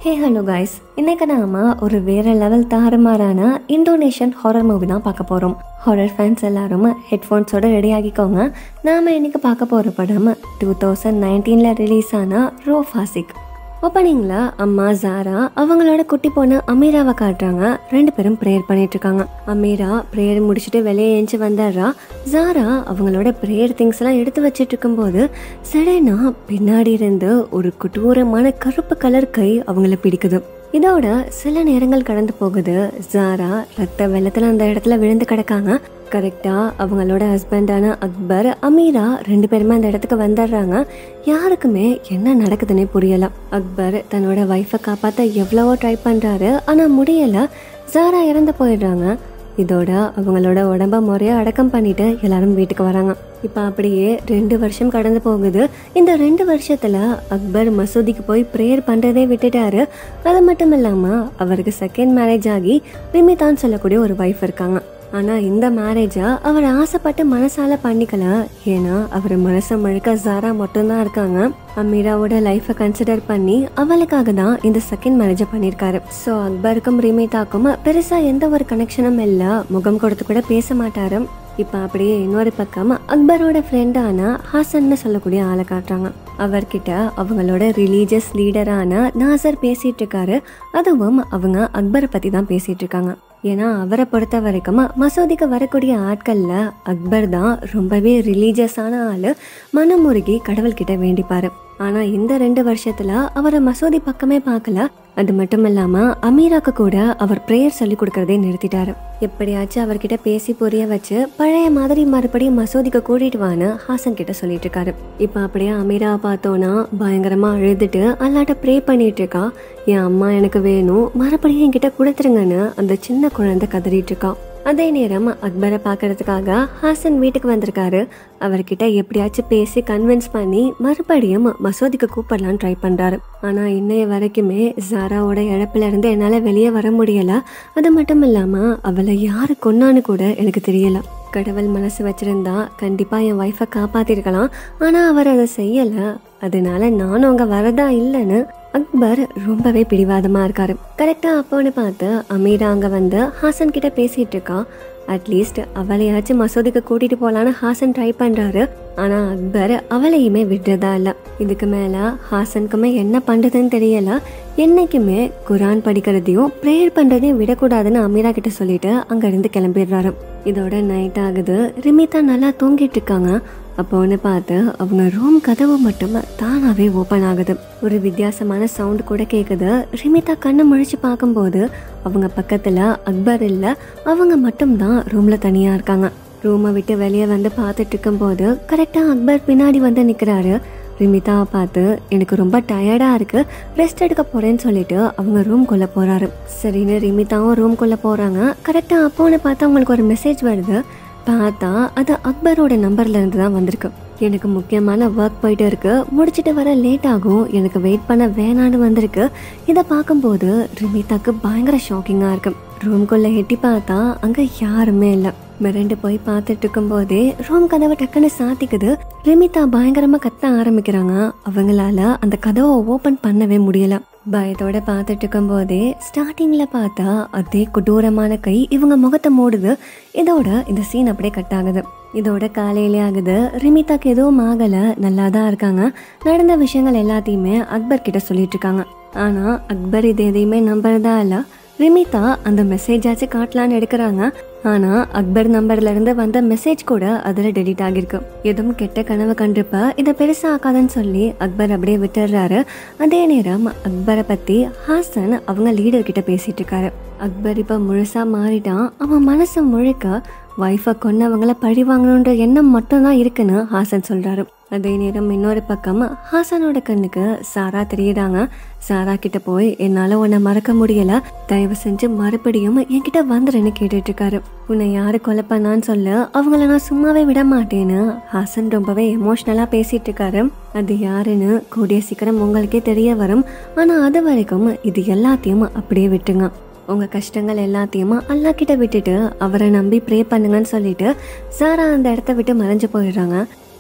hey hello guys இன்னைக்கு நாம ஒரு வேற லெவல் தாறுமாறான இந்தோனேஷியன் ஹாரர் மூவி தான் பார்க்க போறோம் ஹாரர் ஃபேன்ஸ் எல்லாரும் ஹெட்ஃபோன்ஸோட ரெடி ஆகிக்கோங்க நாம இன்னைக்கு பார்க்க போற படம் டூ தௌசண்ட் நைன்டீன்ல ரிலீஸ் ஆன ரோ ஃபாசிக் ஓப்பனிங்ல அம்மா ஜாரா அவங்களோட குட்டி பொண்ணு அமீராவை காட்டுறாங்க ரெண்டு பேரும் ப்ரேயர் பண்ணிட்டு இருக்காங்க அமீரா ப்ரேயர் முடிச்சுட்டு வெளியே ஏஞ்சி வந்தாரா ஜாரா அவங்களோட ப்ரேயர் திங்ஸ் எல்லாம் எடுத்து வச்சிட்டு இருக்கும்போது சடனா பின்னாடி இருந்து ஒரு கொடூரமான கருப்பு கலர் கை அவங்கள பிடிக்குது இதோட சில நேரங்கள் கடந்து போகுது ஜாரா ரத்த வெள்ளத்துல அந்த இடத்துல விழுந்து கிடக்காங்க கரெக்டா அவங்களோட ஹஸ்பண்டான அக்பர் அமீரா ரெண்டு பேருமே அந்த இடத்துக்கு வந்துடுறாங்க யாருக்குமே என்ன நடக்குதுன்னே புரியல அக்பர் தன்னோட ஒய்ஃபை காப்பாத்த எவ்வளவோ ட்ரை பண்றாரு ஆனா முடியல ஜாரா இறந்து போயிடுறாங்க இதோட அவங்களோட உடம்ப முறையா அடக்கம் பண்ணிட்டு எல்லாரும் வீட்டுக்கு வராங்க இப்போ அப்படியே ரெண்டு வருஷம் கடந்து போகுது இந்த ரெண்டு வருஷத்துல அக்பர் மசூதிக்கு போய் ப்ரேயர் பண்றதே விட்டுட்டாரு அது மட்டும் இல்லாம அவருக்கு செகண்ட் மேரேஜ் ஆகி ரிமிதான் சொல்லக்கூடிய ஒரு ஒய்ஃப் இருக்காங்க ஆனா இந்த மேரேஜை அவர் ஆசைப்பட்டு மனசால பண்ணிக்கல ஏன்னா அவர் மனசு முழுக்க ஜாரா மட்டும்தான் இருக்காங்க அமீராவோட லைஃபை கன்சிடர் பண்ணி அவளுக்காக தான் இந்த செகண்ட் மேரேஜை பண்ணியிருக்காரு ஸோ அக்பருக்கும் ரிமேதாக்கும் பெருசா எந்த ஒரு கனெக்ஷனும் இல்லை முகம் கொடுத்து கூட பேச மாட்டாரு இப்போ அப்படியே இன்னொரு பக்கம் அக்பரோட ஃப்ரெண்டான ஹாசன்னு சொல்லக்கூடிய ஆளை காட்டுறாங்க அவர்கிட்ட அவங்களோட ரிலீஜியஸ் லீடரான நாசர் பேசிட்டு இருக்காரு அதுவும் அவங்க அக்பரை பத்தி தான் பேசிட்டு இருக்காங்க ஏன்னா அவரை பொறுத்த வரைக்கும் மசூதிக்கு வரக்கூடிய ஆட்கள்ல அக்பர் தான் ரொம்பவே ரிலீஜியஸான ஆளு மனமுருகி கடவுள்கிட்ட வேண்டிப்பாரு ஆனா இந்த ரெண்டு வருஷத்துல அவரை மசூதி பக்கமே பார்க்கல அது மட்டும் இல்லாம அமீராக்கு கூட அவர் ப்ரேயர் சொல்லி கொடுக்கறதே நிறுத்திட்டாரு எப்படியாச்சும் அவர்கிட்ட பேசி புரிய வச்சு பழைய மாதிரி மறுபடியும் மசூதிக்கு கூட்டிட்டு வான்னு ஹாசன் கிட்ட சொல்லிட்டு இருக்காரு இப்ப அப்படியே அமீராவை பார்த்தோன்னா பயங்கரமா அழுதுட்டு அல்லாட்ட ப்ரே பண்ணிட்டு இருக்கா என் அம்மா எனக்கு வேணும் மறுபடியும் என்கிட்ட கொடுத்துருங்கன்னு அந்த சின்ன குழந்தை கதறிட்டு இருக்கா அதே நேரம் அக்பரை பார்க்கறதுக்காக ஹாசன் வீட்டுக்கு வந்திருக்காரு அவர்கிட்ட எப்படியாச்சும் பேசி கன்வின்ஸ் பண்ணி மறுபடியும் மசூதிக்கு கூப்பிடலான்னு ட்ரை பண்றாரு ஆனா இன்னைய வரைக்குமே ஜாராவோட இழப்புல இருந்து என்னால வெளியே வர முடியல அது மட்டும் இல்லாம அவளை யாரு கொன்னான்னு கூட எனக்கு தெரியல கடவுள் மனசு வச்சிருந்தா கண்டிப்பா என் ஒய்ஃபை காப்பாத்திருக்கலாம் ஆனா அவர் அதை செய்யல அதனால நானும் அங்க வரதா இல்லைன்னு அக்பர் ரொம்பவே பிடிவாதமா இருக்காரு கரெக்டா அப்போன்னு பார்த்து அமீரா அங்க வந்து ஹாசன் கிட்ட பேசிட்டு இருக்கா அட்லீஸ்ட் அவளையாச்சும் மசூதிக்கு கூட்டிட்டு போலான்னு ஹாசன் ட்ரை பண்றாரு ஆனா அக்பர் அவளையுமே விடுறதா இல்ல இதுக்கு மேல ஹாசனுக்குமே என்ன பண்றதுன்னு தெரியல என்னைக்குமே குரான் படிக்கிறதையும் ப்ரேயர் பண்றதையும் விடக்கூடாதுன்னு அமீரா கிட்ட சொல்லிட்டு அங்க இருந்து கிளம்பிடுறாரு இதோட நைட் ஆகுது ரிமிதா நல்லா தூங்கிட்டு இருக்காங்க அப்போன்னு பார்த்து அவங்க ரூம் கதவு மட்டும் தானாவே ஓப்பன் ஆகுது ஒரு வித்தியாசமான சவுண்ட் கூட கேக்குது ரிமிதா கண்ணை முழிச்சு பார்க்கும்போது அவங்க பக்கத்துல அக்பர் இல்ல அவங்க மட்டும்தான் ரூம்ல தனியா இருக்காங்க ரூமை விட்டு வெளியே வந்து பார்த்துட்டு இருக்கும்போது கரெக்டா அக்பர் பின்னாடி வந்து நிக்கிறாரு ரிமிதாவை பார்த்து எனக்கு ரொம்ப டயர்டா இருக்கு ரெஸ்ட் எடுக்க போறேன்னு சொல்லிட்டு அவங்க ரூம்குள்ள போறாரு சரின்னு ரிமிதாவும் ரூம்குள்ள போறாங்க கரெக்டா அப்போன்னு பார்த்து அவங்களுக்கு ஒரு மெசேஜ் வருது பார்த்தா அது அக்பரோட நம்பர்ல இருந்து தான் வந்திருக்கு எனக்கு முக்கியமான ஒர்க் போயிட்டு இருக்கு முடிச்சிட்டு வர லேட் ஆகும் எனக்கு வெயிட் பண்ண வேணான்னு வந்திருக்கு இதை பார்க்கும்போது ரிமிதாக்கு பயங்கர ஷாக்கிங்கா இருக்கு ரூம்குள்ள எட்டி பார்த்தா அங்க யாருமே இல்லை மிரண்டு போய் பார்த்துட்டு இருக்கும்போதே ரூம் கதவை டக்குன்னு சாத்திக்குது ரிமிதா பயங்கரமா கத்த ஆரம்பிக்கிறாங்க அவங்களால அந்த கதவை ஓபன் பண்ணவே முடியல பயத்தோட பார்த்துட்டு இருக்கும்போதே ஸ்டார்டிங்ல பார்த்தா அதே கொடூரமான கை இவங்க முகத்தை மூடுது இதோட இந்த சீன் அப்படியே கட் ஆகுது இதோட காலையிலே ஆகுது ரிமிதாக்கு எதுவும் ஆகல நல்லா தான் இருக்காங்க நடந்த விஷயங்கள் எல்லாத்தையுமே அக்பர் கிட்ட சொல்லிட்டு இருக்காங்க ஆனா அக்பர் இது எதையுமே நம்புறதா இல்ல ரிமிதா அந்த மெசேஜாச்சும் காட்டலான்னு எடுக்கிறாங்க ஆனா அக்பர் நம்பர்ல இருந்து வந்த மெசேஜ் கூட அதுல டெலிட் ஆகிருக்கு எதுவும் கெட்ட கனவு கண்டிருப்ப இதை பெருசா ஆக்காதன்னு சொல்லி அக்பர் அப்படியே விட்டுடுறாரு அதே நேரம் அக்பரை பத்தி ஹாசன் அவங்க லீடர் கிட்ட பேசிட்டு இருக்காரு அக்பர் இப்ப முழுசா மாறிட்டான் அவன் மனசு முழுக்க ஒய்ஃபை கொன்னவங்கள பழி வாங்கணுன்ற எண்ணம் மட்டும்தான் இருக்குன்னு ஹாசன் சொல்றாரு அதே நேரம் இன்னொரு பக்கம் ஹாசனோட கண்ணுக்கு சாரா தெரியுறாங்க சாரா கிட்ட போய் என்னால உன்னை மறக்க முடியல தயவு செஞ்சு மறுபடியும் என்கிட்ட வந்துருன்னு கேட்டுட்டு இருக்காரு உன்னை யாரு கொலை பண்ணான்னு சொல்ல அவங்கள நான் சும்மாவே விட மாட்டேன்னு ஹாசன் ரொம்பவே எமோஷ்னலா பேசிட்டு இருக்காரு அது யாருன்னு கூடிய சீக்கிரம் உங்களுக்கே தெரிய வரும் ஆனா அது வரைக்கும் இது எல்லாத்தையும் அப்படியே விட்டுங்க உங்க கஷ்டங்கள் எல்லாத்தையும் அல்லா கிட்ட விட்டுட்டு அவரை நம்பி ப்ரே பண்ணுங்கன்னு சொல்லிட்டு சாரா அந்த இடத்த விட்டு மறைஞ்சு போயிடுறாங்க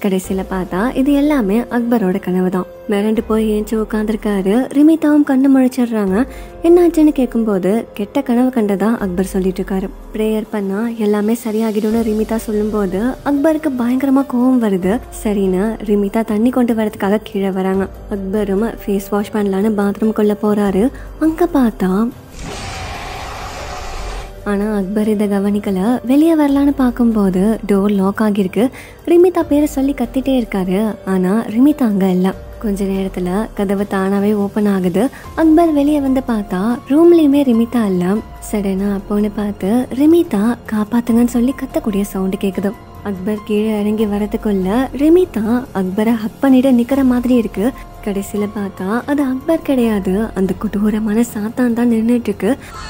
கடைசியில பார்த்தா இது எல்லாமே அக்பரோட கனவு தான் மிரண்டு போய் ஏஞ்சி உட்காந்துருக்காரு ரிமிதாவும் கண்ணு முழிச்சிடுறாங்க என்னாச்சுன்னு கேட்கும்போது கெட்ட கனவு கண்டதா அக்பர் சொல்லிட்டு இருக்காரு ப்ரேயர் பண்ணா எல்லாமே சரியாகிடும்னு ரிமிதா சொல்லும்போது அக்பருக்கு பயங்கரமா கோவம் வருது சரின்னு ரிமிதா தண்ணி கொண்டு வரதுக்காக கீழே வராங்க அக்பரும் ஃபேஸ் வாஷ் பண்ணலான்னு பாத்ரூம் கொள்ள போறாரு அங்க பார்த்தா ஆனால் அக்பர் இதை கவனிக்கல வெளியே வரலான்னு பார்க்கும்போது டோர் லாக் ஆகியிருக்கு ரிமிதா பேரை சொல்லி கத்திட்டே இருக்காரு ஆனால் ரிமிதா அங்கே இல்லை கொஞ்ச நேரத்தில் கதவு தானாகவே ஓப்பன் ஆகுது அக்பர் வெளியே வந்து பார்த்தா ரூம்லேயுமே ரிமிதா இல்லை சடனா அப்போன்னு பார்த்து ரிமிதா காப்பாத்துங்கன்னு சொல்லி கத்தக்கூடிய சவுண்டு கேட்குது அக்பர் கீழே இறங்கி வரதுக்குள்ள ரிமிதா அக்பரை ஹக் பண்ணிட்டு நிக்கிற மாதிரி இருக்கு கடைசியில பார்த்தா அது அக்பர் கிடையாது அந்த கொடூரமான சாத்தான் தான் நின்றுட்டு இருக்கு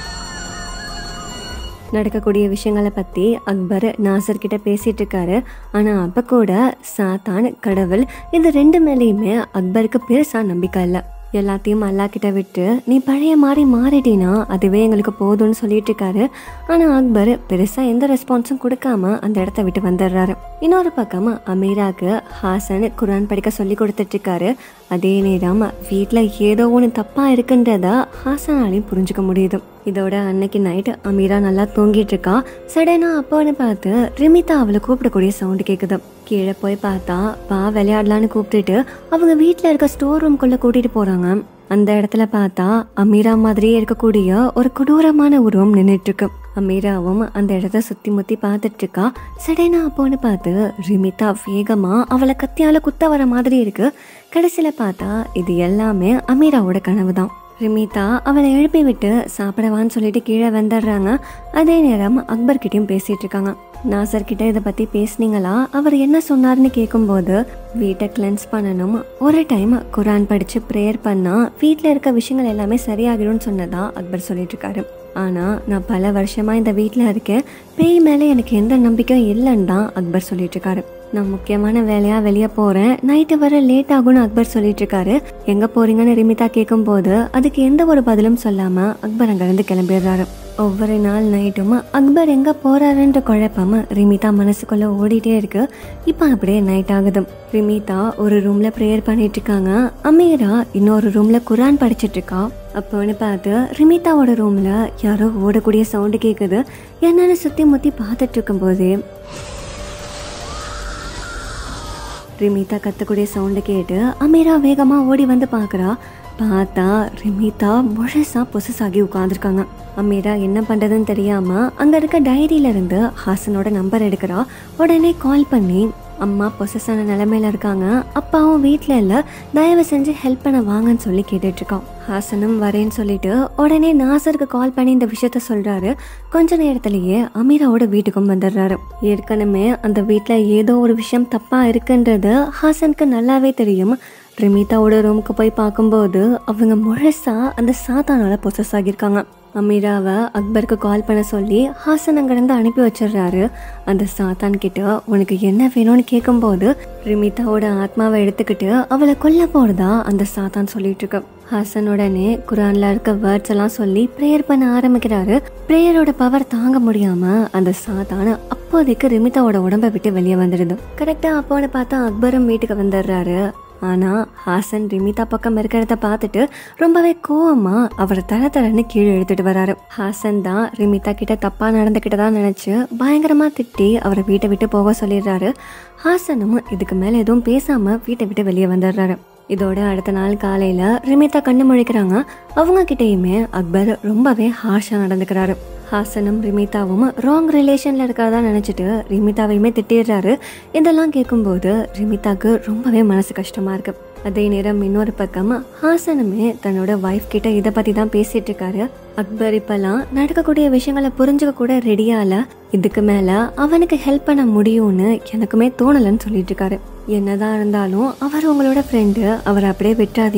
நடக்கக்கூடிய விஷயங்களை பற்றி அக்பர் நாசர் கிட்ட பேசிட்டு இருக்காரு ஆனால் அப்போ கூட சாத்தான் கடவுள் இது ரெண்டு மேலேயுமே அக்பருக்கு பெருசாக நம்பிக்கை இல்லை எல்லாத்தையும் அல்லா கிட்ட விட்டு நீ பழைய மாதிரி மாறிட்டீனா அதுவே எங்களுக்கு போதும்னு சொல்லிட்டு இருக்காரு ஆனால் அக்பர் பெருசாக எந்த ரெஸ்பான்ஸும் கொடுக்காம அந்த இடத்த விட்டு வந்துடுறாரு இன்னொரு பக்கம் அமீராக்கு ஹாசன் குரான் படிக்க சொல்லி கொடுத்துட்டு இருக்காரு அதே நேரம் வீட்டில் ஏதோ ஒன்று தப்பாக இருக்குன்றத ஹாசனாலையும் புரிஞ்சுக்க முடியுது இதோட அன்னைக்கு நைட் அமீரா நல்லா தூங்கிட்டு இருக்கா சடனா அப்போன்னு பார்த்து ரிமிதா அவளை கூப்பிடக்கூடிய சவுண்டு கேட்குது கீழே போய் பார்த்தா வா விளையாடலான்னு கூப்பிட்டுட்டு அவங்க வீட்டில் இருக்க ஸ்டோர் ரூம்குள்ளே கூட்டிட்டு போறாங்க அந்த இடத்துல பார்த்தா அமீரா மாதிரியே இருக்கக்கூடிய ஒரு கொடூரமான உருவம் நின்றுட்டு இருக்கு அமீராவும் அந்த இடத்த சுத்தி முத்தி பார்த்துட்டு இருக்கா சடனா அப்போன்னு பார்த்து ரிமிதா வேகமா அவளை கத்தியால குத்த வர மாதிரி இருக்கு கடைசியில பார்த்தா இது எல்லாமே அமீராவோட கனவு தான் ரிமிதா அவளை எழுப்பி விட்டு சாப்பிடவான்னு சொல்லிட்டு கீழே வந்துடுறாங்க அதே நேரம் அக்பர் கிட்டயும் பேசிட்டு இருக்காங்க நாசர் கிட்ட இதை பத்தி பேசுனீங்களா அவர் என்ன சொன்னார்னு கேட்கும்போது வீட்டை கிளென்ஸ் பண்ணணும் ஒரு டைம் குரான் படிச்சு ப்ரேயர் பண்ணா வீட்டில் இருக்க விஷயங்கள் எல்லாமே சரியாகிடும்னு சொன்னதா அக்பர் சொல்லிட்டு இருக்காரு ஆனா நான் பல வருஷமா இந்த வீட்டில் இருக்கேன் பேய் மேலே எனக்கு எந்த நம்பிக்கையும் இல்லைன்னு தான் அக்பர் சொல்லிட்டு இருக்காரு நான் முக்கியமான வேலையா வெளியே போறேன் நைட்டு வர லேட் ஆகும்னு அக்பர் சொல்லிட்டு இருக்காரு எங்க போறீங்கன்னு ரிமிதா கேட்கும்போது அதுக்கு எந்த ஒரு பதிலும் சொல்லாம அக்பர் அங்கிருந்து கிளம்பிடுறாரு ஒவ்வொரு நாள் நைட்டும் அக்பர் எங்க போறாருன்ற குழப்பம் ரிமிதா மனசுக்குள்ள ஓடிட்டே இருக்கு இப்போ அப்படியே நைட் ஆகுது ரிமிதா ஒரு ரூம்ல ப்ரேயர் பண்ணிட்டு இருக்காங்க அமீரா இன்னொரு ரூம்ல குரான் படிச்சிட்டு இருக்கா அப்போன்னு பார்த்து ரிமிதாவோட ரூம்ல யாரோ ஓடக்கூடிய சவுண்டு கேக்குது என்னன்னு சுத்தி முத்தி பார்த்துட்டு இருக்கும்போதே ரிமிதா கத்தக்கூடிய சவுண்டு கேட்டு அமீரா வேகமா ஓடி வந்து பார்க்கறா பார்த்தா ரிமிதா முழுசா பொசஸ் ஆகி உட்காந்துருக்காங்க அமீரா என்ன பண்றதுன்னு தெரியாம அங்க இருக்க டைரியில இருந்து ஹாசனோட நம்பர் எடுக்கிறா உடனே கால் பண்ணி அம்மா பொசஸ் ஆன நிலைமையில இருக்காங்க அப்பாவும் வீட்டில் இல்லை தயவு செஞ்சு ஹெல்ப் பண்ண வாங்கன்னு சொல்லி கேட்டுட்டு இருக்கான் ஹாசனும் வரேன்னு சொல்லிட்டு உடனே நாசருக்கு கால் பண்ணி இந்த விஷயத்த சொல்றாரு கொஞ்ச நேரத்திலேயே அமீராவோட வீட்டுக்கும் வந்துடுறாரு ஏற்கனவே அந்த வீட்டில் ஏதோ ஒரு விஷயம் தப்பா இருக்குன்றது ஹாசனுக்கு நல்லாவே தெரியும் ரிமிதாவோட ரூமுக்கு போய் பார்க்கும்போது அவங்க முழுசா அந்த சாத்தானால பொசஸ் ஆகியிருக்காங்க அமீராவை அக்பருக்கு கால் பண்ண சொல்லி ஹாசன் அங்கிருந்து அனுப்பி வச்சிடுறாரு அந்த சாத்தான் கிட்ட உனக்கு என்ன வேணும்னு கேட்கும்போது ரிமிதாவோட ஆத்மாவை எடுத்துக்கிட்டு அவளை கொல்ல போறதா அந்த சாத்தான் சொல்லிட்டு இருக்கு ஹாசன் உடனே குரான்ல இருக்க வேர்ட்ஸ் எல்லாம் சொல்லி ப்ரேயர் பண்ண ஆரம்பிக்கிறாரு ப்ரேயரோட பவர் தாங்க முடியாம அந்த சாத்தான அப்போதைக்கு ரிமிதாவோட உடம்ப விட்டு வெளியே வந்துடுது கரெக்டா அப்போன்னு பார்த்தா அக்பரும் வீட்டுக்கு வந்துடுறாரு ஆனா ஹாசன் ரிமிதா பக்கம் இருக்கிறத பார்த்துட்டு ரொம்பவே கோவமா அவரை தர தரன்னு கீழே இழுத்துட்டு வராரு ஹாசன் தான் ரிமிதா கிட்ட தப்பா நடந்துக்கிட்டதா நினைச்சு பயங்கரமா திட்டி அவரை வீட்டை விட்டு போக சொல்லிடுறாரு ஹாசனும் இதுக்கு மேல எதுவும் பேசாம வீட்டை விட்டு வெளியே வந்துடுறாரு இதோட அடுத்த நாள் காலையில ரிமிதா கண்ணு முழிக்கிறாங்க அவங்க கிட்டயுமே அக்பர் ரொம்பவே ஹார்ஷா நடந்துக்கிறாரு ஹாசனும் ரிமிதாவும் ராங் ரிலேஷன்ல இருக்கிறதா நினைச்சிட்டு ரிமிதாவையுமே திட்டிடுறாரு இதெல்லாம் கேட்கும்போது ரிமிதாக்கு ரொம்பவே மனசு கஷ்டமா இருக்கு அதே நேரம் இன்னொரு பக்கம் ஹாசனுமே தன்னோட ஒய்ஃப் கிட்ட இதை பத்தி தான் பேசிட்டு இருக்காரு அக்பர் இப்பெல்லாம் நடக்கக்கூடிய விஷயங்களை புரிஞ்சுக்க கூட ரெடியா இல்ல இதுக்கு மேல அவனுக்கு ஹெல்ப் பண்ண முடியும்னு எனக்குமே தோணலன்னு சொல்லிட்டு இருக்காரு என்னதான் இருந்தாலும் அவர் உங்களோட ஃப்ரெண்டு அவர் அப்படியே விட்டுறாதீங்க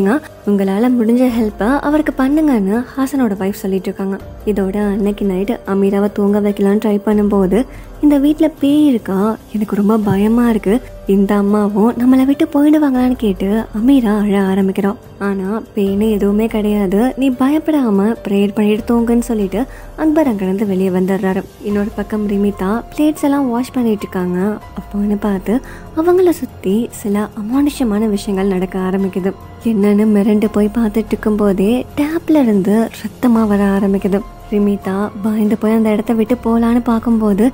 உங்களால் முடிஞ்ச ஹெல்ப்பை அவருக்கு பண்ணுங்கன்னு ஹாசனோட வைஃப் சொல்லிட்டு இருக்காங்க இதோட அன்னைக்கு நைட்டு அமீராவை தூங்க வைக்கலான்னு ட்ரை பண்ணும்போது இந்த வீட்டில் பேய் இருக்கா எனக்கு ரொம்ப பயமாக இருக்குது இந்த அம்மாவும் நம்மளை விட்டு போயிடுவாங்களான்னு கேட்டு அமீரா அழ ஆரம்பிக்கிறோம் ஆனால் பேய்னு எதுவுமே கிடையாது நீ பயப்படாமல் ப்ரேயர் பண்ணிட்டு தூங்குன்னு சொல்லிட்டு அக்பர் அங்கிருந்து வெளியே வந்துடுறாரு இன்னொரு பக்கம் ரிமிதா பிளேட்ஸ் எல்லாம் வாஷ் பண்ணிட்டு இருக்காங்க அப்போன்னு பார்த்து அவங்கள சுற்றி சில அமானுஷ்யமான விஷயங்கள் நடக்க ஆரம்பிக்குது என்னன்னு மிரண்டு போய் பார்த்துட்டு இருக்கும்போதே டேப்ல இருந்து ரத்தமாக வர ஆரம்பிக்குது ரிமிதா பயந்து போய் அந்த இடத்த விட்டு போகலான்னு பார்க்கும்போது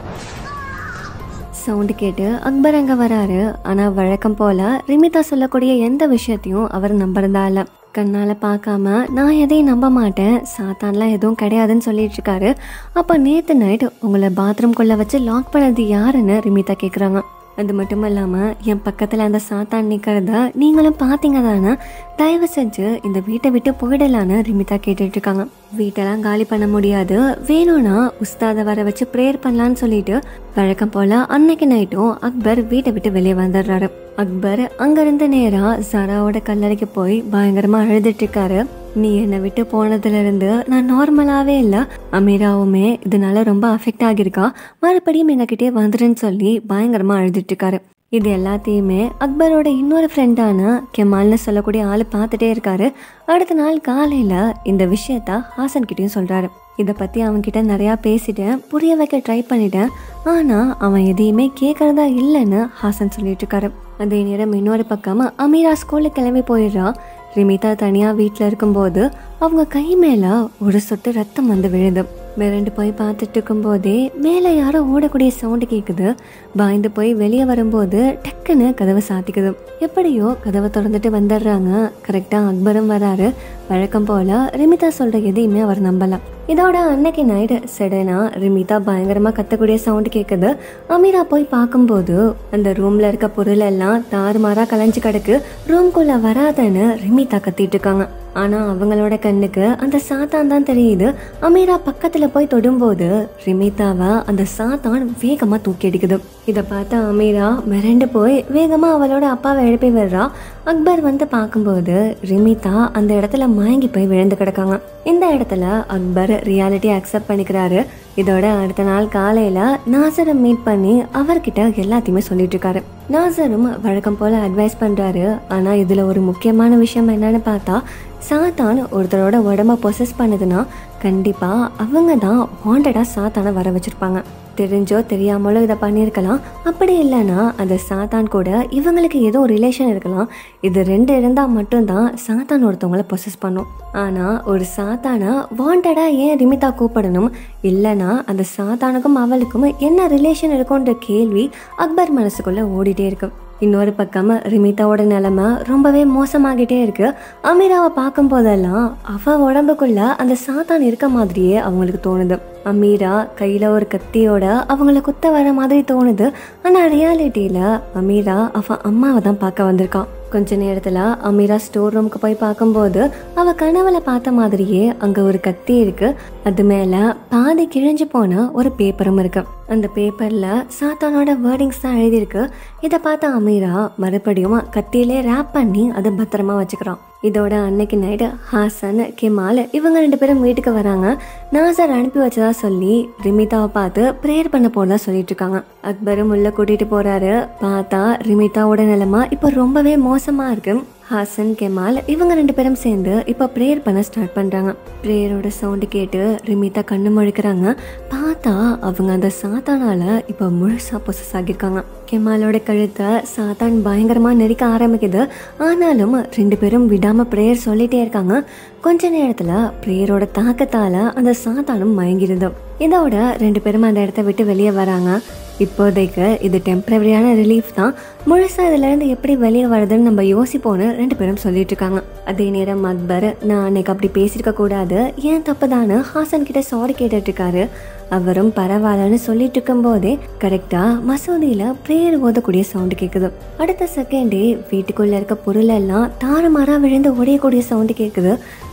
சவுண்டு கேட்டு அக்பர் அங்கே வராரு ஆனால் வழக்கம் போல ரிமிதா சொல்லக்கூடிய எந்த விஷயத்தையும் அவர் நம்புறதா இல்லை கண்ணால் பார்க்காம நான் எதையும் நம்ப மாட்டேன் சாத்தான்லாம் எதுவும் கிடையாதுன்னு சொல்லிட்டு இருக்காரு அப்போ நேற்று நைட் உங்களை பாத்ரூம்குள்ளே வச்சு லாக் பண்ணது யாருன்னு ரிமிதா கேட்குறாங்க அது மட்டும் இல்லாமல் என் பக்கத்தில் அந்த சாத்தான் நிற்கிறத நீங்களும் பார்த்தீங்க தானே தயவு செஞ்சு இந்த வீட்டை விட்டு போயிடலான்னு ரிமிதா கேட்டுட்டு இருக்காங்க வீட்டெல்லாம் காலி பண்ண முடியாது வேணும்னா உஸ்தாதை வர வச்சு ப்ரேயர் பண்ணலான்னு சொல்லிட்டு வழக்கம் போல அன்னைக்கு நைட்டும் அக்பர் வீட்டை விட்டு வெளியே வந்துடுறாரு அக்பர் அங்கிருந்து நேரா ஜராவோட கல்லறைக்கு போய் பயங்கரமா அழுதுட்டு இருக்காரு நீ என்னை விட்டு போனதுல இருந்து நான் நார்மலாவே இல்லை அமீராவுமே இதனால ரொம்ப அஃபெக்ட் ஆகியிருக்கா மறுபடியும் எங்ககிட்டே வந்துருன்னு சொல்லி பயங்கரமா அழுதுட்டு இருக்காரு இது எல்லாத்தையுமே அக்பரோட இன்னொரு ஃப்ரெண்டான கெமால்னு சொல்லக்கூடிய ஆள் பார்த்துட்டே இருக்காரு அடுத்த நாள் காலையில் இந்த விஷயத்த ஹாசன் கிட்டயும் சொல்கிறாரு இதை பற்றி அவன்கிட்ட நிறையா பேசிட்டேன் புரிய வைக்க ட்ரை பண்ணிட்டேன் ஆனால் அவன் எதையுமே கேட்குறதா இல்லைன்னு ஹாசன் சொல்லிட்டு இருக்காரு அதே நேரம் இன்னொரு பக்கம் அமீரா ஸ்கூலுக்கு கிளம்பி போயிடுறா ரிமிதா தனியாக வீட்டில் இருக்கும்போது அவங்க கை மேலே ஒரு சொட்டு ரத்தம் வந்து விழுது மிரண்டு போய் பார்த்துட்டு இருக்கும்போதே மேலே யாரோ ஓடக்கூடிய சவுண்டு கேட்குது பயந்து போய் வெளியே வரும்போது டக்குன்னு கதவை சாத்திக்குது எப்படியோ கதவை திறந்துட்டு வந்துடுறாங்க கரெக்டாக அக்பரும் வராரு வழக்கம் போல ரிமிதா சொல்ற எதையுமே அவர் நம்பலாம் இதோட அன்னைக்கு நைட்டு செடனா ரிமிதா பயங்கரமா கத்தக்கூடிய சவுண்ட் கேட்குது அமீரா போய் பார்க்கும்போது அந்த ரூம்ல இருக்க பொருள் எல்லாம் தாறுமாறா கலைஞ்சு கிடக்கு ரூம்குள்ள வராதன்னு ரிமிதா கத்திட்டு இருக்காங்க ஆனா அவங்களோட கண்ணுக்கு அந்த சாத்தான் தான் தெரியுது அமீரா பக்கத்துல போய் தொடும்போது ரிமிதாவை அந்த சாத்தான் வேகமா தூக்கி அடிக்குது இதை பார்த்த அமீரா மிரண்டு போய் வேகமா அவளோட அப்பாவை எழுப்பி விடுறா அக்பர் வந்து பார்க்கும்போது ரிமிதா அந்த இடத்துல மயங்கி போய் விழுந்து கிடக்காங்க இந்த இடத்துல அக்பர் ரியாலிட்டி அக்செப்ட் பண்ணிக்கிறாரு இதோட அடுத்த நாள் காலையில நாசரை மீட் பண்ணி அவர்கிட்ட எல்லாத்தையுமே சொல்லிட்டு இருக்காரு நாசரும் வழக்கம் போல அட்வைஸ் பண்றாரு ஆனா இதுல ஒரு முக்கியமான விஷயம் என்னன்னு பார்த்தா சாத்தான் ஒருத்தரோட உடம்ப பொசஸ் பண்ணுதுன்னா கண்டிப்பா அவங்க தான் வாண்டடா சாத்தானை வர வச்சிருப்பாங்க தெரிஞ்சோ தெரியாமலோ இதை பண்ணியிருக்கலாம் அப்படி இல்லைன்னா அந்த சாத்தான் கூட இவங்களுக்கு ஏதோ ரிலேஷன் இருக்கலாம் இது ரெண்டு இருந்தால் மட்டும்தான் சாத்தான் ஒருத்தவங்கள பொசஸ் பண்ணும் ஆனால் ஒரு சாத்தானை வாண்டடாக ஏன் ரிமிதா கூப்பிடணும் இல்லைன்னா அந்த சாத்தானுக்கும் அவளுக்கும் என்ன ரிலேஷன் இருக்குன்ற கேள்வி அக்பர் மனசுக்குள்ளே ஓடிட்டே இருக்கு இன்னொரு பக்கம் ரிமிதாவோட நிலைமை ரொம்பவே மோசமாகிட்டே இருக்கு அமீராவை பார்க்கும் போதெல்லாம் அவ உடம்புக்குள்ள அந்த சாத்தான் இருக்க மாதிரியே அவங்களுக்கு தோணுது அமீரா கையில ஒரு கத்தியோட அவங்கள குத்த வர மாதிரி தோணுது ஆனா ரியாலிட்டியில அமீரா அவ அம்மாவை தான் பார்க்க வந்திருக்கான் கொஞ்ச நேரத்துல அமீரா ஸ்டோர் ரூமுக்கு போய் பார்க்கும்போது அவ கனவுல பார்த்த மாதிரியே அங்க ஒரு கத்தி இருக்கு அது மேல பாதி கிழிஞ்சு போன ஒரு பேப்பரும் இருக்கு அந்த பேப்பர்ல சாத்தானோட வேர்டிங்ஸ் தான் எழுதியிருக்கு இதை பார்த்த அமீரா மறுபடியும் கத்தியிலே ரேப் பண்ணி அதை பத்திரமா வச்சுக்கிறான் இதோட அன்னைக்கு நைட்டு ஹாசன் கிமால் இவங்க ரெண்டு பேரும் வீட்டுக்கு வராங்க நாசர் அனுப்பி வச்சதா சொல்லி ரிமிதாவை பார்த்து ப்ரேயர் பண்ண போறதா சொல்லிட்டு இருக்காங்க அக்பரும் உள்ள கூட்டிட்டு போறாரு பார்த்தா ரிமிதாவோட நிலைமை இப்போ ரொம்பவே மோசமா இருக்கு ஹாசன் கெமால் இவங்க ரெண்டு பேரும் சேர்ந்து இப்போ ப்ரேயர் பண்ண ஸ்டார்ட் பண்ணுறாங்க ப்ரேயரோட சவுண்டு கேட்டு ரிமிதா கண்ணு முழிக்கிறாங்க பார்த்தா அவங்க அந்த சாத்தானால இப்போ முழுசாக பொசஸ் ஆகியிருக்காங்க கெமாலோட கழுத்தை சாத்தான் பயங்கரமாக நெரிக்க ஆரம்பிக்குது ஆனாலும் ரெண்டு பேரும் விடாமல் ப்ரேயர் சொல்லிட்டே இருக்காங்க கொஞ்ச நேரத்தில் ப்ரேயரோட தாக்கத்தால் அந்த சாத்தானும் மயங்கிருது இதோட ரெண்டு பேரும் அந்த இடத்த விட்டு வெளியே வராங்க இப்போதைக்கு இது டெம்பரவரியான ரிலீஃப் தான் முழுசா இதுலேருந்து எப்படி வெளியே வருதுன்னு நம்ம யோசிப்போன்னு ரெண்டு பேரும் சொல்லிட்டு இருக்காங்க அதே நேரம் அக்பர் நான் அன்னைக்கு அப்படி பேசியிருக்க கூடாது ஏன் தப்பு தானே ஹாசன் கிட்ட சாரி கேட்டுட்டு இருக்காரு அவரும் பரவாயில்லன்னு சொல்லிட்டு இருக்கும்போதே கரெக்டா மசூதியில ப்ரேயர் ஓதக்கூடிய சவுண்டு கேட்குது அடுத்த செகண்டே வீட்டுக்குள்ள இருக்க பொருள் எல்லாம் தாறுமாறா விழுந்து உடையக்கூடிய சவுண்டு கேட்குது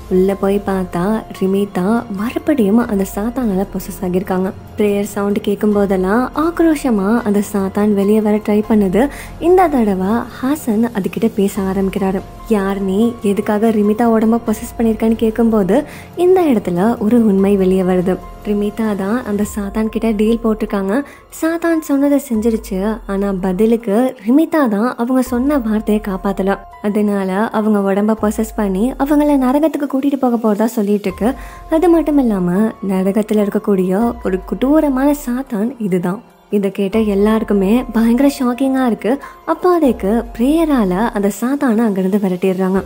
உள்ளே போய் பார்த்தா ரிமிதா மறுபடியும் அந்த சாத்தானால பொசஸ் ஆகியிருக்காங்க ப்ரேயர் சவுண்டு கேட்கும் போதெல்லாம் ஆக்ரோஷமாக அந்த சாத்தான் வெளியே வர ட்ரை பண்ணுது இந்த தடவை ஹாசன் அதுக்கிட்ட பேச ஆரம்பிக்கிறாரு யார் நீ எதுக்காக ரிமிதா உடம்ப பொசஸ் பண்ணியிருக்கான்னு கேட்கும்போது இந்த இடத்துல ஒரு உண்மை வெளியே வருது ரிமிதா தான் அந்த சாத்தான் கிட்ட டீல் போட்டிருக்காங்க சாத்தான் சொன்னதை செஞ்சிருச்சு ஆனால் பதிலுக்கு ரிமிதா தான் அவங்க சொன்ன வார்த்தையை காப்பாற்றல அதனால அவங்க உடம்ப பொசஸ் பண்ணி அவங்கள நரகத்துக்கு கூட்டிட்டு போக போறதா சொல்லிட்டு இருக்கு அது மட்டும் இல்லாம நரகத்தில் இருக்கக்கூடிய ஒரு கொடூரமான சாத்தான் இதுதான் இதை கேட்ட எல்லாருக்குமே பயங்கர ஷாக்கிங்காக இருக்கு அப்போ அதுக்கு ப்ரேயரால அந்த சாத்தானை அங்கிருந்து விரட்டிடுறாங்க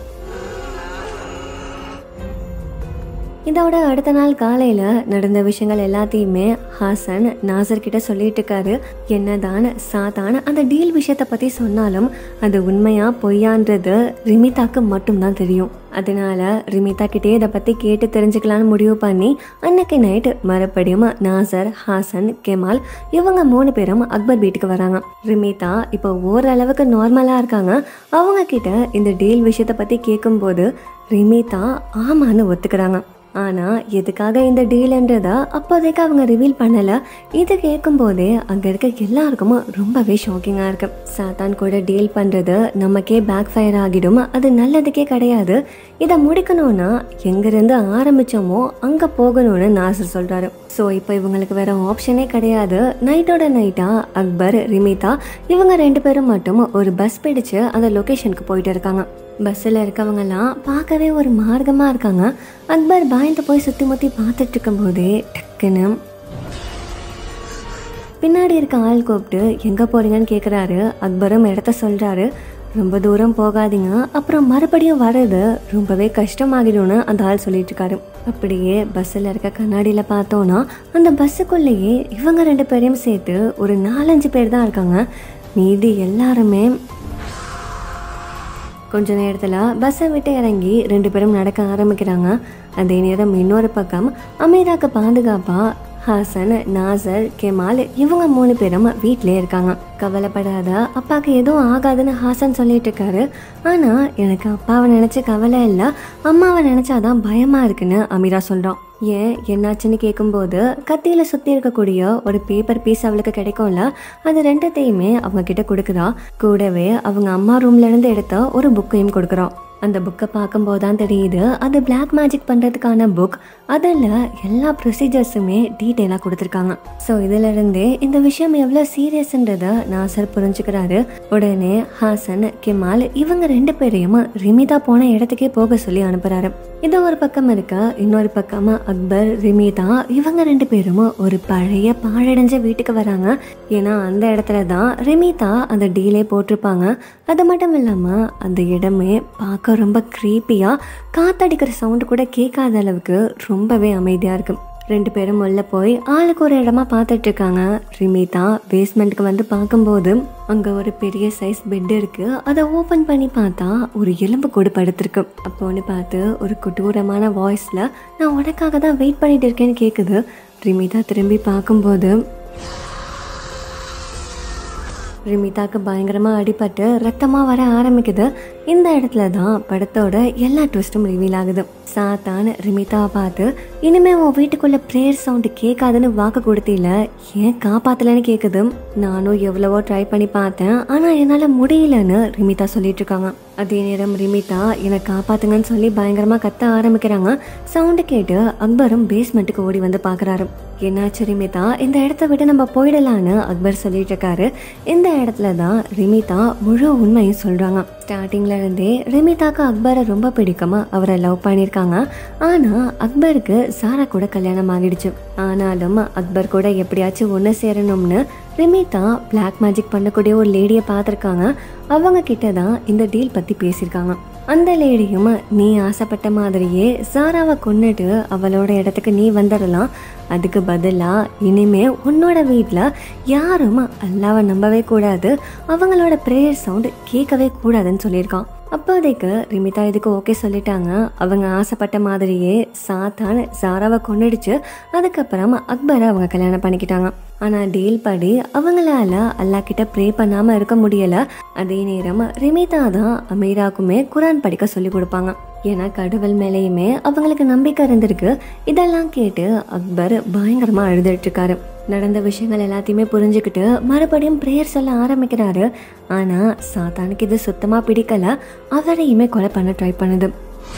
இதோட அடுத்த நாள் காலையில் நடந்த விஷயங்கள் எல்லாத்தையுமே ஹாசன் நாசர் கிட்ட சொல்லிட்டு இருக்காரு என்னதான் சாத்தான் அந்த டீல் விஷயத்தை பற்றி சொன்னாலும் அது உண்மையா பொய்யான்றது ரிமிதாக்கு மட்டும்தான் தெரியும் அதனால ரிமிதா கிட்டே இதை பற்றி கேட்டு தெரிஞ்சுக்கலான்னு முடிவு பண்ணி அன்னைக்கு நைட்டு மறுபடியும் நாசர் ஹாசன் கெமால் இவங்க மூணு பேரும் அக்பர் வீட்டுக்கு வராங்க ரிமிதா இப்போ ஓரளவுக்கு நார்மலாக இருக்காங்க அவங்க கிட்ட இந்த டீல் விஷயத்தை பற்றி கேட்கும்போது ரிமிதா ஆமான்னு ஒத்துக்கிறாங்க ஆனால் எதுக்காக இந்த டீல்ன்றத அப்போதைக்கு அவங்க ரிவீல் பண்ணலை இது கேட்கும்போதே அங்கே இருக்க எல்லாருக்கும் ரொம்பவே ஷாக்கிங்காக இருக்கு சாத்தான் கூட டீல் பண்ணுறது நமக்கே பேக் ஃபயர் ஆகிடும் அது நல்லதுக்கே கிடையாது இதை முடிக்கணும்னா எங்கேருந்து ஆரம்பித்தோமோ அங்கே போகணும்னு நாசர் சொல்கிறாரு ஸோ இப்போ இவங்களுக்கு வேற ஆப்ஷனே கிடையாது நைட்டோட நைட்டாக அக்பர் ரிமிதா இவங்க ரெண்டு பேரும் மட்டும் ஒரு பஸ் பிடிச்சு அந்த லொக்கேஷனுக்கு போயிட்டு இருக்காங்க பஸ்ஸில் இருக்கவங்கெல்லாம் பார்க்கவே ஒரு மார்க்கமாக இருக்காங்க அக்பர் பயந்து போய் சுற்றி முற்றி பார்த்துட்டு இருக்கும்போதே டக்குன்னு பின்னாடி இருக்க ஆள் கூப்பிட்டு எங்கே போறீங்கன்னு கேட்குறாரு அக்பரும் இடத்த சொல்கிறாரு ரொம்ப தூரம் போகாதீங்க அப்புறம் மறுபடியும் வர்றது ரொம்பவே கஷ்டமாகிடும்னு அந்த ஆள் சொல்லிட்டு இருக்காரு அப்படியே பஸ்ஸில் இருக்க கண்ணாடியில் பார்த்தோன்னா அந்த பஸ்ஸுக்குள்ளேயே இவங்க ரெண்டு பேரையும் சேர்த்து ஒரு நாலஞ்சு பேர் தான் இருக்காங்க மீதி எல்லாருமே கொஞ்ச நேரத்தில் பஸ்ஸை விட்டு இறங்கி ரெண்டு பேரும் நடக்க ஆரம்பிக்கிறாங்க அதே நேரம் இன்னொரு பக்கம் அமீராக்கு பாதுகாப்பாக ஹாசன் நாசர் கெமால் இவங்க மூணு பேரும் வீட்டிலே இருக்காங்க கவலைப்படாத அப்பாவுக்கு எதுவும் ஆகாதுன்னு ஹாசன் சொல்லிட்டு இருக்காரு ஆனால் எனக்கு அப்பாவை நினச்சி கவலை இல்லை அம்மாவை நினச்சாதான் பயமாக இருக்குன்னு அமீரா சொல்கிறான் ஏன் என்னாச்சுன்னு கேட்கும்போது கத்தியில் சுற்றி இருக்கக்கூடிய ஒரு பேப்பர் பீஸ் அவளுக்கு கிடைக்கும்ல அது ரெண்டத்தையுமே அவங்க கிட்ட கொடுக்குறா கூடவே அவங்க அம்மா ரூம்ல இருந்து எடுத்த ஒரு புக்கையும் கொடுக்குறான் அந்த புக்கை பார்க்கும்போது தான் தெரியுது அது பிளாக் மேஜிக் பண்ணுறதுக்கான புக் அதில் எல்லா ப்ரொசீஜர்ஸுமே டீட்டெயிலாக கொடுத்துருக்காங்க ஸோ இதிலிருந்தே இந்த விஷயம் எவ்வளோ சீரியஸ்ன்றதை நாசர் புரிஞ்சுக்கிறாரு உடனே ஹாசன் கிமால் இவங்க ரெண்டு பேரையும் ரிமிதா போன இடத்துக்கே போக சொல்லி அனுப்புறாரு இது ஒரு பக்கம் இருக்க இன்னொரு பக்கம் அக்பர் ரிமிதா இவங்க ரெண்டு பேரும் ஒரு பழைய பாழடைஞ்ச வீட்டுக்கு வராங்க ஏன்னா அந்த இடத்துல தான் ரிமிதா அந்த டீலே போட்டிருப்பாங்க அது மட்டும் இல்லாமல் அந்த இடமே பார்க்க ரொம்ப க்ரீப்பியாக காத்தடிக்கிற சவுண்டு கூட கேட்காத அளவுக்கு ரொம்பவே அமைதியாக இருக்கும் ரெண்டு பேரும் உள்ள போய் ஆளுக்கு ஒரு இடமா பார்த்துட்டு இருக்காங்க ரிமிதா பேஸ்மெண்ட்டுக்கு வந்து பார்க்கும்போது அங்கே ஒரு பெரிய சைஸ் பெட் இருக்கு அதை ஓப்பன் பண்ணி பார்த்தா ஒரு எலும்பு கூடு படுத்திருக்கு அப்போன்னு பார்த்து ஒரு கொடூரமான வாய்ஸில் நான் உனக்காக தான் வெயிட் பண்ணிட்டு இருக்கேன்னு கேட்குது ரிமிதா திரும்பி பார்க்கும்போது ரிமிதாக்கு பயங்கரமாக அடிபட்டு ரத்தமாக வர ஆரம்பிக்குது இந்த இடத்துல தான் படத்தோட எல்லா ட்விஸ்ட்டும் ரிவீல் ஆகுது சாத்தான் ரிமிதாவை பார்த்து இனிமே உன் வீட்டுக்குள்ள ப்ரேயர் சவுண்டு கேட்காதுன்னு வாக்கு கொடுத்தில ஏன் காப்பாத்தலன்னு கேட்குது நானும் எவ்வளவோ ட்ரை பண்ணி பார்த்தேன் ஆனால் என்னால் முடியலன்னு ரிமிதா சொல்லிட்டு இருக்காங்க அதே நேரம் ரிமிதா என்னை காப்பாத்துங்கன்னு சொல்லி பயங்கரமாக கத்த ஆரம்பிக்கிறாங்க சவுண்டு கேட்டு அக்பரும் பேஸ்மெண்ட்டுக்கு ஓடி வந்து பார்க்குறாரு என்னாச்சு ரிமிதா இந்த இடத்த விட்டு நம்ம போயிடலான்னு அக்பர் சொல்லிட்டு இருக்காரு இந்த இடத்துல தான் ரிமிதா முழு உண்மையும் சொல்றாங்க ஸ்டார்டிங்ல இருந்தே ரிமிதாக்கு அக்பரை ரொம்ப பிடிக்குமா அவரை லவ் பண்ணியிருக்காங்க ஆனா அக்பருக்கு சாரா கூட கல்யாணம் ஆகிடுச்சு ஆனாலும் அக்பர் கூட எப்படியாச்சும் ஒன்று சேரணும்னு ரிமிதா பிளாக் மேஜிக் பண்ணக்கூடிய ஒரு லேடியை பார்த்துருக்காங்க அவங்க கிட்ட தான் இந்த டீல் பற்றி பேசியிருக்காங்க அந்த லேடியும் நீ ஆசைப்பட்ட மாதிரியே சாராவை கொன்னுட்டு அவளோட இடத்துக்கு நீ வந்துடலாம் அதுக்கு பதிலாக இனிமே உன்னோட வீட்டில் யாரும் அல்லாவை நம்பவே கூடாது அவங்களோட ப்ரேயர் சவுண்ட் கேட்கவே கூடாதுன்னு சொல்லியிருக்கான் அப்போதைக்கு ரிமிதா இதுக்கு ஓகே சொல்லிட்டாங்க அவங்க ஆசைப்பட்ட மாதிரியே சாத்தான் சாராவை கொன்னுடுச்சு அதுக்கப்புறம் அக்பரை அவங்க கல்யாணம் பண்ணிக்கிட்டாங்க ஆனால் டீல் படி அவங்களால அல்லா கிட்ட ப்ரே பண்ணாமல் இருக்க முடியலை அதே நேரம் ரிமிதா தான் அமீராக்குமே குரான் படிக்க சொல்லி கொடுப்பாங்க ஏன்னா கடவுள் மேலேயுமே அவங்களுக்கு நம்பிக்கை இருந்திருக்கு இதெல்லாம் கேட்டு அக்பர் பயங்கரமாக அழுதுட்டு இருக்காரு நடந்த விஷயங்கள் எல்லாத்தையுமே புரிஞ்சுக்கிட்டு மறுபடியும் ப்ரேயர் சொல்ல ஆரம்பிக்கிறாரு ஆனால் சாத்தானுக்கு இது சுத்தமாக பிடிக்கல அவரையுமே கொலை பண்ண ட்ரை பண்ணுது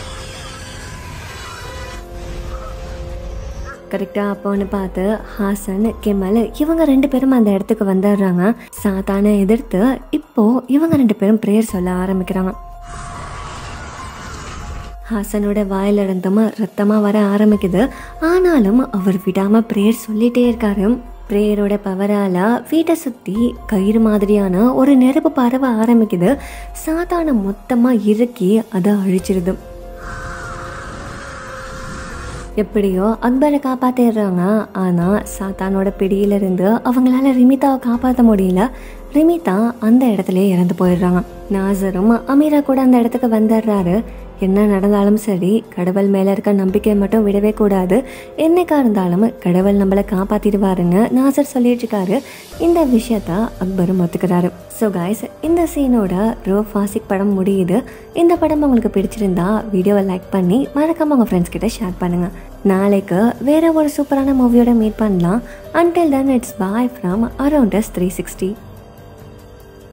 கரெக்டாக அப்போன்னு பார்த்து ஹாசன் கெமல் இவங்க ரெண்டு பேரும் அந்த இடத்துக்கு வந்துடுறாங்க சாத்தானை எதிர்த்து இப்போ இவங்க ரெண்டு பேரும் ப்ரேயர் சொல்ல ஆரம்பிக்கிறாங்க ஹாசனோட வாயிலிருந்தும் ரத்தமாக வர ஆரம்பிக்குது ஆனாலும் அவர் விடாமல் ப்ரேயர் சொல்லிட்டே இருக்காரு ப்ரேயரோட பவரால் வீட்டை சுற்றி கயிறு மாதிரியான ஒரு நெருப்பு பரவ ஆரம்பிக்குது சாத்தானை மொத்தமாக இறுக்கி அதை அழிச்சிருது எப்படியோ அக்பரை காப்பாற்றிடுறாங்க ஆனால் சாத்தானோட பிடியிலிருந்து அவங்களால ரிமிதாவை காப்பாற்ற முடியல ரிமிதா அந்த இடத்துலயே இறந்து போயிடுறாங்க நாசரும் அமீரா கூட அந்த இடத்துக்கு வந்துடுறாரு என்ன நடந்தாலும் சரி கடவுள் மேலே இருக்க நம்பிக்கை மட்டும் விடவே கூடாது என்னைக்கா இருந்தாலும் கடவுள் நம்மளை காப்பாற்றிடுவாருன்னு நாசர் சொல்லிட்டு இருக்காரு இந்த விஷயத்த அக்பரும் ஒத்துக்கிறாரு ஸோ காய்ஸ் இந்த சீனோட ரோ ஃபாசிக் படம் முடியுது இந்த படம் உங்களுக்கு பிடிச்சிருந்தா வீடியோவை லைக் பண்ணி மறக்காம உங்கள் ஃப்ரெண்ட்ஸ் கிட்ட ஷேர் பண்ணுங்கள் நாளைக்கு வேற ஒரு சூப்பரான மூவியோட மீட் பண்ணலாம் until then it's bye from around us three sixty